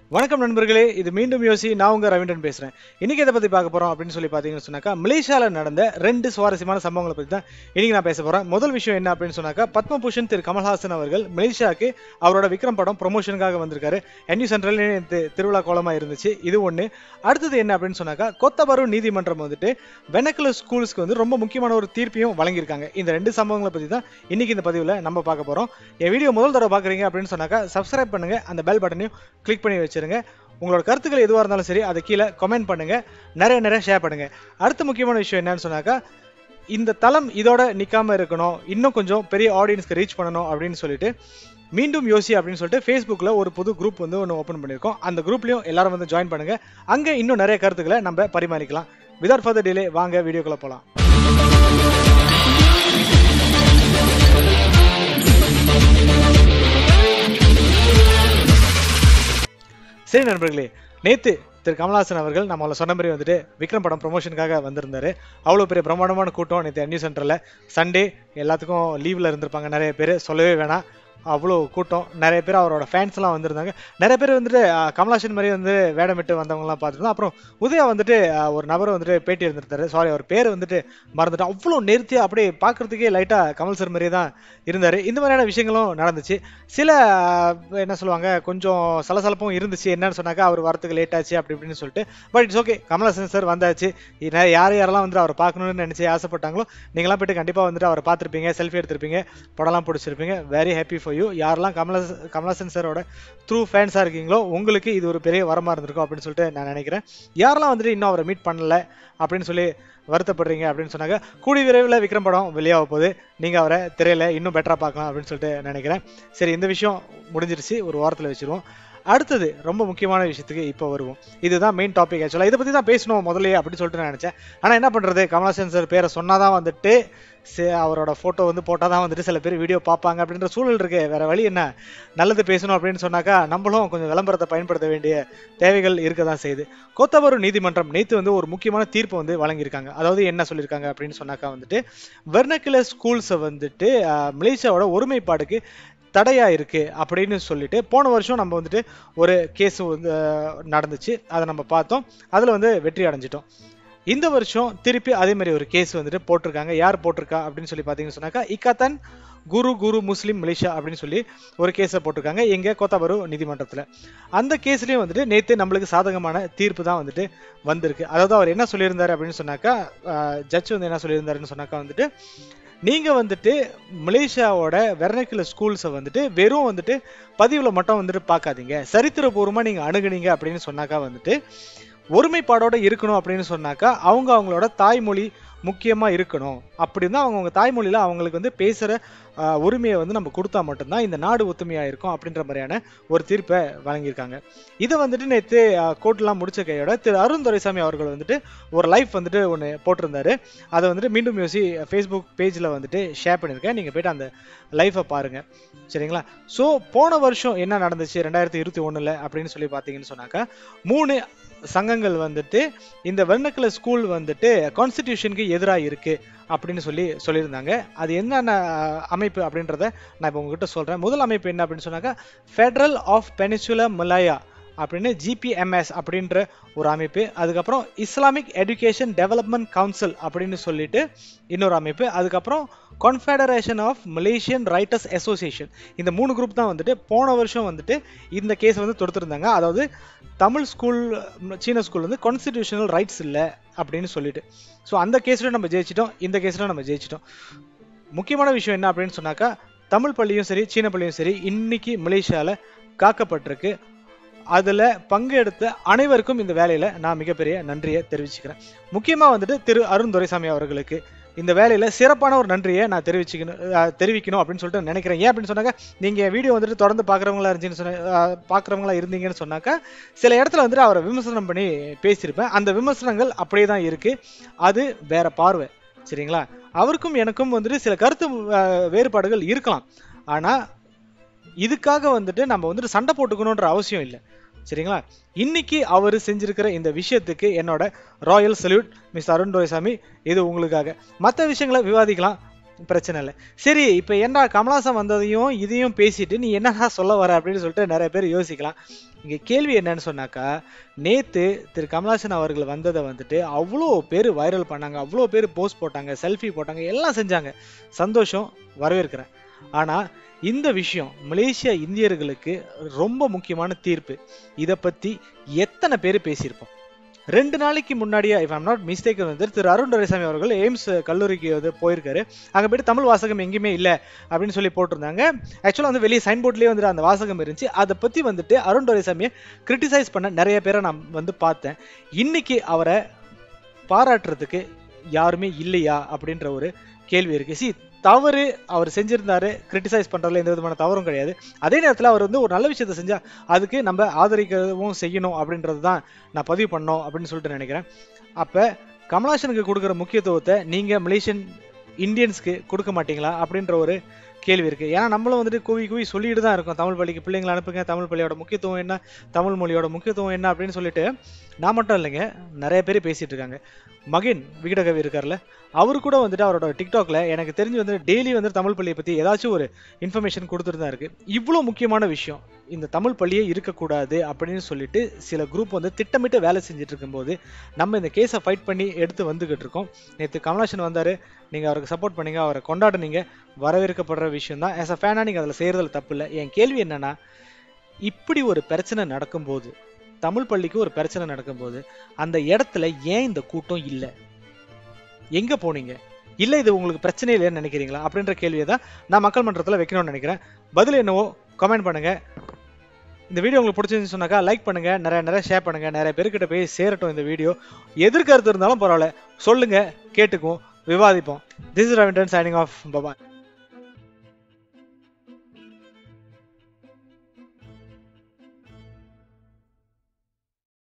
வணக்கம் நண்பர்களே இது மீண்டும் யோசி நான் உங்க ரவீந்திரன் பேசுறேன் இன்னைக்கு எதை பத்தி பார்க்க போறோம் அப்படின்னு சொல்லி பாத்தீங்கன்னு சொன்னாக்கா மலேசியால நடந்த ரெண்டு சுவாரஸ்யமான சம்பவங்களை பத்தி தான் இன்னைக்கு நான் பேச போறேன் முதல் விஷயம் என்ன அப்படின்னு சொன்னாக்கா பத்மபூஷன் திரு கமல்ஹாசன் அவர்கள் மலேசியாவுக்கு அவரோட விக்ரம் படம் ப்ரொமோஷனுக்காக வந்திருக்காரு என்யூ சென்ட்ரல் திருவிழா கோலமா இருந்துச்சு இது ஒண்ணு அடுத்தது என்ன அப்படின்னு சொன்னாக்கா கொத்தபரு நீதிமன்றம் வந்துட்டு வெனக்குல ஸ்கூல்ஸ்க்கு வந்து ரொம்ப முக்கியமான ஒரு தீர்ப்பையும் வழங்கியிருக்காங்க இந்த ரெண்டு சம்பவங்களை பத்தி தான் இன்னைக்கு இந்த பதிவுல நம்ம பார்க்க போறோம் என் வீடியோ முதல் தடவை பாக்குறீங்க அப்படின்னு சொன்னாக்கா சப்ஸ்கிரைப் பண்ணுங்க அந்த பெல் பட்டனையும் கிளிக் பண்ணி வச்சிருங்க உங்களோட கருத்துக்கள் எதுவாக இருந்தாலும் சரி அதை கீழே கமெண்ட் பண்ணுங்க நிறைய நிறைய ஷேர் பண்ணுங்க அடுத்த முக்கியமான விஷயம் என்னன்னு சொன்னாக்கா இந்த தளம் இதோட நிக்காம இருக்கணும் இன்னும் கொஞ்சம் பெரிய ஆடியன்ஸ்க்கு ரீச் பண்ணணும் அப்படின்னு சொல்லிட்டு மீண்டும் யோசி அப்படின்னு சொல்லிட்டு ஃபேஸ்புக்கில் ஒரு புது குரூப் வந்து ஒன்று ஓப்பன் பண்ணியிருக்கோம் அந்த குரூப்லையும் எல்லாரும் வந்து ஜாயின் பண்ணுங்க அங்கே இன்னும் நிறைய கருத்துக்களை நம்ம பரிமாறிக்கலாம் விதவுட் ஃபர்தர் டிலே வாங்க வீடியோக்குள்ள போகலாம் சரி நண்பர்களே நேத்து திரு கமல்ஹாசன் அவர்கள் நம்மள சொன்ன மாதிரி வந்துட்டு விக்ரம் படம் ப்ரொமோஷனுக்காக வந்திருந்தாரு அவ்வளோ பெரிய பிரமாண்டமான கூட்டம் நேற்று நியூஸ் சென்டரில் சண்டே எல்லாத்துக்கும் லீவில் இருந்திருப்பாங்க நிறைய பேர் சொல்லவே வேணாம் அவ்வளோ கூட்டம் நிறைய பேர் அவரோட ஃபேன்ஸ்லாம் வந்திருந்தாங்க நிறைய பேர் வந்துட்டு அஹ், கமல்ஹாசன் மாதிரி வந்து வேடமிட்டு வந்தவங்கலாம் பார்த்துருந்தோம் அப்புறம் உதயா வந்துட்டு அஹ், ஒரு நபர் வந்துட்டு பேட்டி இருந்திருந்தாரு சாரி அவர் பேர் வந்துட்டு மறந்துட்டு அவ்வளோ நேர்த்தியாக அப்படியே பார்க்கறதுக்கே லைட்டாக கமல் சார் மாதிரியே தான் இருந்தார் இந்த மாதிரியான விஷயங்களும் நடந்துச்சு சில அஹ், என்ன சொல்லுவாங்க கொஞ்சம் சலசலப்பும் இருந்துச்சு என்னன்னு சொன்னாக்கா அவர் வரத்துக்கு லேட் ஆச்சு அப்படி இப்படின்னு சொல்லிட்டு but it's okay Kamal Haasan sir வந்தாச்சு இன்ன- யார் யாரெல்லாம் வந்து அவரை பார்க்கணும்னு நினச்சி ஆசைப்பட்டாங்களோ நீங்களாம் போயிட்டு கண்டிப்பாக வந்துட்டு அவரை பார்த்துருப்பீங்க செல்ஃபி எடுத்திருப்பீங்க படம்லாம் பிடிச்சிருப்பீங்க வெரி ஹாப்பி ஃபார் யூ யாரெல்லாம் கமலஹாச கமல்ஹாசன் சாரோட த்ரூ ஃபேன்ஸாக இருக்கீங்களோ உங்களுக்கு இது ஒரு பெரிய வரமாக இருந்திருக்கும் அப்படின்னு சொல்லிட்டு நான் நினைக்கிறேன் யாரெல்லாம் வந்துட்டு இன்னும் அவரை மீட் பண்ணல அப்படின்னு சொல்லி வருத்தப்படுறீங்க அப்படின்னு சொன்னாங்க கூடி விரைவில் விக்ரம் படம் வெளியாக போகுது நீங்கள் அவரை திரையில இன்னும் பெட்டராக பார்க்கலாம் அப்படின்னு சொல்லிட்டு நினைக்கிறேன் சரி இந்த விஷயம் முடிஞ்சிருச்சு ஒரு வாரத்தில் வச்சிருவோம் அடுத்தது ரொம்ப முக்கியமான விஷயத்துக்கு இப்போ வருவோம் இதுதான் மெயின் டாபிக் ஆக்சுவலாக இதை பற்றி தான் பேசணும் முதல்லயே அப்படின்னு சொல்லிட்டு நான் நினச்சேன் ஆனால் என்ன பண்ணுறது கமல்ஹாசன் சார் பேரை சொன்னாதான் வந்துட்டு சே- அவரோட ஃபோட்டோ வந்து போட்டால் தான் வந்துட்டு சில பேர் வீடியோ பார்ப்பாங்க அப்படின்ற சூழல் இருக்கு வேற வழி என்ன நல்லது பேசணும் அப்படின்னு சொன்னாக்கா நம்மளும் கொஞ்சம் விளம்பரத்தை பயன்படுத்த வேண்டிய தேவைகள் இருக்க தான் செய்யுது கோத்தபரு நீதிமன்றம் நேற்று வந்து ஒரு முக்கியமான தீர்ப்பு வந்து வழங்கியிருக்காங்க அதாவது என்ன சொல்லியிருக்காங்க அப்படின்னு சொன்னாக்கா வந்துட்டு வெர்னக்குலர் ஸ்கூல்ஸை வந்துட்டு ஆஹ், மலேசியாவோட ஒருமைப்பாடுக்கு தடையா இருக்கு அப்படின்னு சொல்லிட்டு போன வருஷம் நம்ம வந்துட்டு ஒரு கேஸ் வந்து ஆஹ், நடந்துச்சு அதை நம்ம பார்த்தோம் அதில் வந்து வெற்றி அடைஞ்சிட்டோம் இந்த வருஷம் திருப்பி அதே மாதிரி ஒரு கேஸ் வந்துட்டு போட்டிருக்காங்க யார் போட்டிருக்கா அப்படின்னு சொல்லி பார்த்தீங்கன்னு சொன்னாக்கா இக்காத்தன் குரு குரு முஸ்லீம் மலேசியா அப்படின்னு சொல்லி ஒரு கேஸை போட்டிருக்காங்க எங்க கோத்தாபரு நீதிமன்றத்தில் அந்த கேஸ்லயும் வந்துட்டு நேற்று நம்மளுக்கு சாதகமான தீர்ப்பு தான் வந்துட்டு வந்திருக்கு அதாவது அவர் என்ன சொல்லியிருந்தாரு அப்படின்னு சொன்னாக்கா ஜட்ஜ் வந்து என்ன சொல்லியிருந்தாருன்னு சொன்னாக்கா வந்துட்டு நீங்க வந்துட்டு மலேசியாவோட வெர்னக்குல ஸ்கூல்ஸை வந்துட்டு வெறும் வந்துட்டு பதிவில் மட்டும் வந்துட்டு பார்க்காதீங்க சரித்திரபூர்வமா நீங்க அணுகுனீங்க அப்படின்னு சொன்னாக்கா வந்துட்டு ஒருமைப்பாடோட இருக்கணும் அப்படின்னு சொன்னாக்கா அவங்க அவங்களோட தாய்மொழி முக்கியமாக இருக்கணும் அப்படின்னா அவங்க அவங்க தாய்மொழியில் அவங்களுக்கு வந்து பேசுகிற உரிமையை வந்து நம்ம கொடுத்தா மட்டும்தான் இந்த நாடு ஒத்துமையாக இருக்கும் அப்படின்ற மாதிரியான ஒரு தீர்ப்பை வழங்கியிருக்காங்க இதை வந்துட்டு நேற்று கோர்ட்லாம் முடிச்ச கையோட திரு அருண் துரைசாமி அவர்கள் வந்துட்டு ஒரு லைஃப் வந்துட்டு ஒன்று போட்டிருந்தாரு அதை வந்துட்டு மீண்டும் யோசி ஃபேஸ்புக் பேஜில் வந்துட்டு ஷேர் பண்ணியிருக்கேன் நீங்கள் போயிட்டு அந்த லைஃப்பை பாருங்கள் சரிங்களா ஸோ போன வருஷம் என்ன நடந்துச்சு ரெண்டாயிரத்தி இருபத்தி ஒன்றில் அப்படின்னு சொல்லி பார்த்தீங்கன்னு சொன்னாக்கா மூணு சங்கங்கள் வந்துட்டு இந்த வெர்னக்குலர் ஸ்கூல் வந்துட்டு கான்ஸ்டிடியூஷனுக்கு எதிராக இருக்கு அப்படின்னு சொல்லி சொல்லியிருந்தாங்க அது என்னென்ன அஹ், அமைப்பு அப்படின்றத நான் இப்போ உங்ககிட்ட சொல்கிறேன் முதல் அமைப்பு என்ன அப்படின்னு சொன்னாக்கா ஃபெடரல் ஆஃப் பெனிசுலா மலாயா அப்படின்னு ஜிபிஎம்எஸ் அப்படின்ற ஒரு அமைப்பு அதுக்கப்புறம் இஸ்லாமிக் எஜுகேஷன் டெவலப்மெண்ட் கவுன்சில் அப்படின்னு சொல்லிட்டு இன்னொரு அமைப்பு அதுக்கப்புறம் confederation of Malaysian writers association இந்த மூணு குரூப் தான் வந்துட்டு போன வருஷம் வந்துட்டு இந்த கேஸ் வந்து தொடுத்திருந்தாங்க அதாவது தமிழ் ஸ்கூல் சீன ஸ்கூல் வந்து கான்ஸ்டிடியூஷனல் ரைட்ஸ் இல்லை அப்படின்னு சொல்லிட்டு ஸோ அந்த கேஸில் நம்ம ஜெயிச்சிட்டோம் இந்த கேஸில் நம்ம ஜெயிச்சிட்டோம் முக்கியமான விஷயம் என்ன அப்படின்னு சொன்னாக்கா தமிழ் பள்ளியும் சரி சீன பள்ளியும் சரி இன்னைக்கு மலேசியாவில் காக்கப்பட்டிருக்கு அதில் பங்கெடுத்த அனைவருக்கும் இந்த வேலையில் நான் மிகப்பெரிய நன்றியை தெரிவிச்சுக்கிறேன் முக்கியமாக வந்துட்டு திரு அருண் துரைசாமி அவர்களுக்கு இந்த வேலையில் சிறப்பான ஒரு நன்றியை நான் தெரிவிச்சுக்கணும் அஹ், தெரிவிக்கணும் அப்படின்னு சொல்லிட்டு நினைக்கிறேன் ஏன் அப்படின்னு சொன்னாக்கா நீங்கள் வீடியோ வந்துட்டு தொடர்ந்து பார்க்குறவங்களா இருந்துச்சுன்னு சொன்ன பார்க்குறவங்களா இருந்தீங்கன்னு சொன்னாக்கா சில இடத்துல வந்துட்டு அவரை விமர்சனம் பண்ணி பேசியிருப்பேன் அந்த விமர்சனங்கள் அப்படியே தான் இருக்குது அது வேற பார்வை சரிங்களா அவருக்கும் எனக்கும் வந்துட்டு சில கருத்து அஹ், வேறுபாடுகள் இருக்கலாம் ஆனால் இதுக்காக வந்துட்டு நம்ம வந்துட்டு சண்டை போட்டுக்கணுன்ற அவசியம் இல்லை சரிங்களா இன்னைக்கு அவர் செஞ்சிருக்கிற இந்த விஷயத்துக்கு என்னோட royal salute miss Arun Duraisamy இது உங்களுக்காக மற்ற விஷயங்களை விவாதிக்கலாம் பிரச்சனை இல்லை சரி இப்போ என்ன கமலாசன் வந்ததையும் இதையும் பேசிட்டு நீ என்னடா சொல்ல வர அப்படின்னு சொல்லிட்டு நிறைய பேர் யோசிக்கலாம் இங்கே கேள்வி என்னன்னு சொன்னாக்கா நேத்து திரு கமலாசன் அவர்கள் வந்ததை வந்துட்டு அவ்வளோ பேர் வைரல் பண்ணாங்க அவ்வளோ பேர் போஸ்ட் போட்டாங்க செல்ஃபி போட்டாங்க எல்லாம் செஞ்சாங்க சந்தோஷம் வரவேற்கிறேன் ஆனால் இந்த விஷயம் மலேசியா இந்தியர்களுக்கு ரொம்ப முக்கியமான தீர்ப்பு இதை பற்றி எத்தனை பேர் பேசியிருப்போம் ரெண்டு நாளைக்கு முன்னாடியே இஃப் ஐம் நாட் மிஸ்டேக் வந்து திரு அருண் துரைசாமி அவர்கள் எய்ம்ஸ் கல்லூரிக்கு வந்து போயிருக்காரு அங்கே போயிட்டு தமிழ் வாசகம் எங்கேயுமே இல்லை அப்படின்னு சொல்லி போட்டிருந்தாங்க ஆக்சுவலாக வந்து வெளியே சைன்போர்ட்லேயே வந்துட்டு அந்த வாசகம் இருந்துச்சு அதை பற்றி வந்துட்டு அருண் துரைசாமியை கிரிட்டிசைஸ் பண்ண நிறைய பேரை நான் வந்து பார்த்தேன் இன்னைக்கு அவரை பாராட்டுறதுக்கு யாருமே இல்லையா அப்படின்ற ஒரு கேள்வி இருக்கு சி தவறு அவர் செஞ்சிருந்தாரு கிரிட்டிசைஸ் பண்றதுல எந்த விதமான தவறும் கிடையாது அதே நேரத்தில் அவர் வந்து ஒரு நல்ல விஷயத்த செஞ்சா அதுக்கு நம்ம ஆதரிக்கவும் செய்யணும் அப்படின்றது தான் நான் பதிவு பண்ணோம் அப்படின்னு சொல்லிட்டு நினைக்கிறேன் அப்ப கமலாசனுக்கு கொடுக்குற முக்கியத்துவத்தை நீங்க மலேசியன் இந்தியன்ஸ்க்கு கொடுக்க மாட்டீங்களா அப்படின்ற ஒரு கேள்வி இருக்கு ஏன்னா நம்மளும் வந்துட்டு கூவி கூவி சொல்லிட்டு தான் இருக்கோம் தமிழ் பள்ளிக்கு பிள்ளைங்களை அனுப்புங்க தமிழ் பள்ளியோட முக்கியத்துவம் என்ன தமிழ் மொழியோட முக்கியத்துவம் என்ன அப்படின்னு சொல்லிட்டு நான் மட்டும் இல்லைங்க நிறைய பேர் பேசிட்டு இருக்காங்க மகின் விகடகவி இருக்கார்ல அவர் கூட வந்துட்டு அவரோட டிக்டாக்ல எனக்கு தெரிஞ்சு வந்து டெய்லி வந்து தமிழ் பள்ளியை பத்தி ஏதாச்சும் ஒரு இன்ஃபர்மேஷன் கொடுத்துட்டு தான் இருக்கு இவ்வளோ முக்கியமான விஷயம் இந்த தமிழ் பள்ளியே இருக்கக்கூடாது அப்படின்னு சொல்லிட்டு சில குரூப் வந்து திட்டமிட்டு வேலை செஞ்சுட்டு இருக்கும்போது நம்ம இந்த கேஸை ஃபைட் பண்ணி எடுத்து வந்துகிட்டு இருக்கோம் நேற்று கமலாசன் வந்தாரு நீங்க அவருக்கு சப்போர்ட் பண்ணீங்க அவரை கொண்டாடுனீங்க வரவேற்கப்படுற விஷயம் தான் ஆஸ் அ ஃபேனா நீங்க அதில் செய்யறதுல தப்பு இல்லை என் கேள்வி என்னன்னா இப்படி ஒரு பிரச்சனை நடக்கும்போது தமிழ் பள்ளிக்கு ஒரு பிரச்சனை நடக்கும்போது அந்த இடத்துல ஏன் இந்த கூட்டம் இல்லை எங்க போனீங்க இல்ல இது உங்களுக்கு பிரச்சனை இல்லைன்னு நினைக்கிறீங்களா அப்படின்ற கேள்வியை தான் நான் மக்கள் மன்றத்தில் வைக்கணும்னு நினைக்கிறேன் பதில் என்னவோ கமெண்ட் பண்ணுங்க இந்த வீடியோ உங்களுக்கு பிடிச்சிருந்து சொன்னாக்கா லைக் பண்ணுங்க நிறைய நிறைய ஷேர் பண்ணுங்க நிறைய பேர்கிட்ட போய் சேரட்டும் இந்த வீடியோ எதிர்கருத்து இருந்தாலும் பரவாயில்ல சொல்லுங்க கேட்டுக்குவோம் விவாதிப்போம் this is Ravindan signing off bye bye